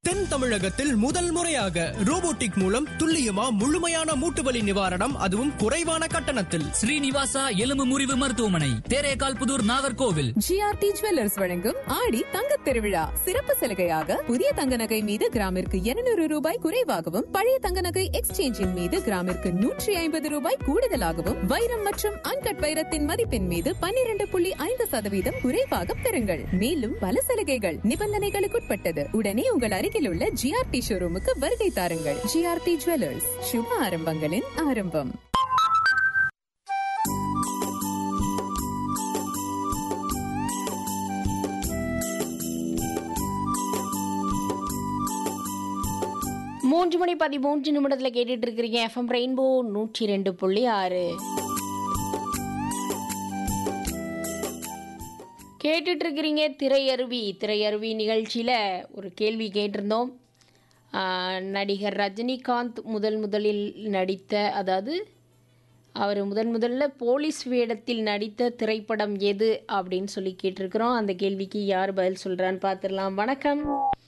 தென் தமிழகத்தில் முதல் முறையாக ரோபோட்டிக் மூலம் துல்லியமா முழுமையான மூட்டு வலி நிவாரணம் அதுவும் குறைவான கட்டணத்தில் ஸ்ரீனிவாசா எலும்பு முறிவு மருத்துவமனை தேரேகால் புதூர் நாகர்கோவில் ஜிஆர்டி ஜுவல்லர்ஸ் வழங்கும் ஆடி தங்கத் திருவிழா சிறப்பு சலுகையாக புதிய தங்க நகை மீது கிராமிற்கு 200 ரூபாய் குறைவாகவும் பழைய தங்க நகை எக்ஸ்சேஞ்சின் மீது கிராமிற்கு நூற்றி ஐம்பது ரூபாய் கூடுதலாகவும் வைரம் மற்றும் அன்கட் வைரத்தின் மதிப்பின் மீது 12.5% புள்ளி ஐந்து சதவீதம் குறைவாக பெறுங்கள் மேலும் பல சலுகைகள் நிபந்தனைகளுக்குட்பட்டது உடனே உங்கள் அருகில் உள்ள ஜிஆர்டி ஷோரூமுக்கு வருகை தாருங்கள் ஜிஆர்டி ஜுவல்லர்ஸ் சுப ஆரம்பங்களின் ஆரம்பம் மூன்று மணி பதிமூன்று நிமிடத்தில் கேட்டுட்டு இருக்கிறீங்க எஃப்எம் ரெயின்போ நூற்றி ரெண்டு புள்ளி ஆறு கேட்டுட்டு இருக்கிறீங்க திரையருவி திரையருவி நிகழ்ச்சியில் ஒரு கேள்வி கேட்டிருந்தோம் ஆஹ், நடிகர் ரஜினிகாந்த் முதல் முதலில் நடித்த அதாவது அவர் முதன் முதல்ல போலீஸ் வேடத்தில் நடித்த திரைப்படம் எது அப்படின்னு சொல்லி கேட்டிருக்கிறோம் அந்த கேள்விக்கு யார் பதில் சொல்கிறான்னு பார்த்துடலாம் வணக்கம்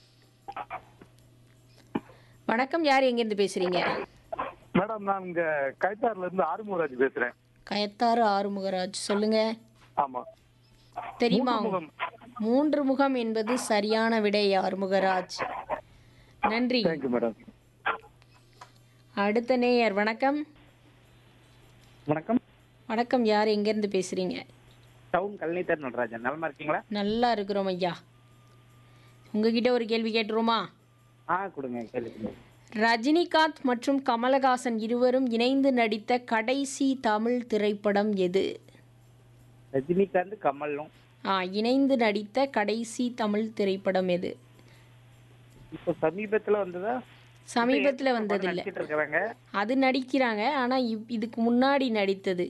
வணக்கம் யார் எங்கேருந்து பேசுகிறீங்க மேடம் நான் இங்க கைத்தாறுல இருந்து ஆறுமுகராஜ் பேசுறேன் கயத்தாறு ஆறுமுகராஜ் சொல்லுங்க ஆமா தெரியுமா மூன்று முகம். மூன்று முகம் என்பது சரியான விடை ஆறுமுகராஜ் நன்றி தேங்க்யூ மேடம் அடுத்த நேயர் வணக்கம் வணக்கம் வணக்கம் யார் எங்கேருந்து பேசுறீங்க டவுன் கல்நீத்தர் நடராஜன் நலமா இருக்கீங்களா நல்லா இருக்கிறோம் ஐயா உங்ககிட்ட ஒரு கேள்வி கேட்டுருவோமா ஆ கொடுங்க கேளுங்க ரஜினிகாந்த் மற்றும் கமலஹாசன் இருவரும் இணைந்து நடித்த கடைசி தமிழ் திரைப்படம் எது ரஜினிகாந்த் கமலும் ஆ இணைந்து நடித்த கடைசி தமிழ் திரைப்படம் எது இப்போ சமீபத்துல வந்ததா சமீபத்தில் வந்ததில்லை நடிச்சிட்டு இருக்கிறாங்க அது நடிக்கிறாங்க ஆனால் இதுக்கு முன்னாடி நடித்தது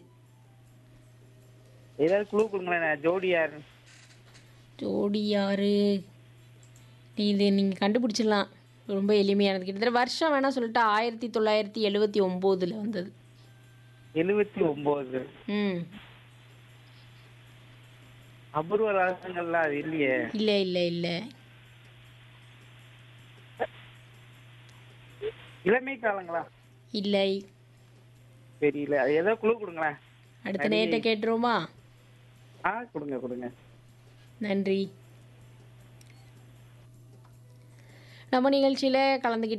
ஏதாவது குழு கொடுங்களேன் ஜோடி யாரு ஜோடி யாரு இது நீங்கள் கண்டுபிடிச்சிடலாம் ரொம்ப எளிமையானது கிட்டத்தட்ட வருஷம் வேணால் சொல்லிட்டு ஆயிரத்தி தொள்ளாயிரத்தி எழுவத்தி ஒம்போதில் வந்தது எழுவத்தி ஒன்பது ம் அபூர்வ ரகங்கள்லாம் அது இல்லையே இல்லை இல்லை இல்லை இளமை காலங்களா இல்லை தெரியல அது ஏதோ குழு கொடுங்களேன் அடுத்த நேரத்தை கேட்டுருவோமா ஆ கொடுங்க கொடுங்க நன்றி நம்ம நிகழ்ச்சியில் கலந்துக்கிட்ட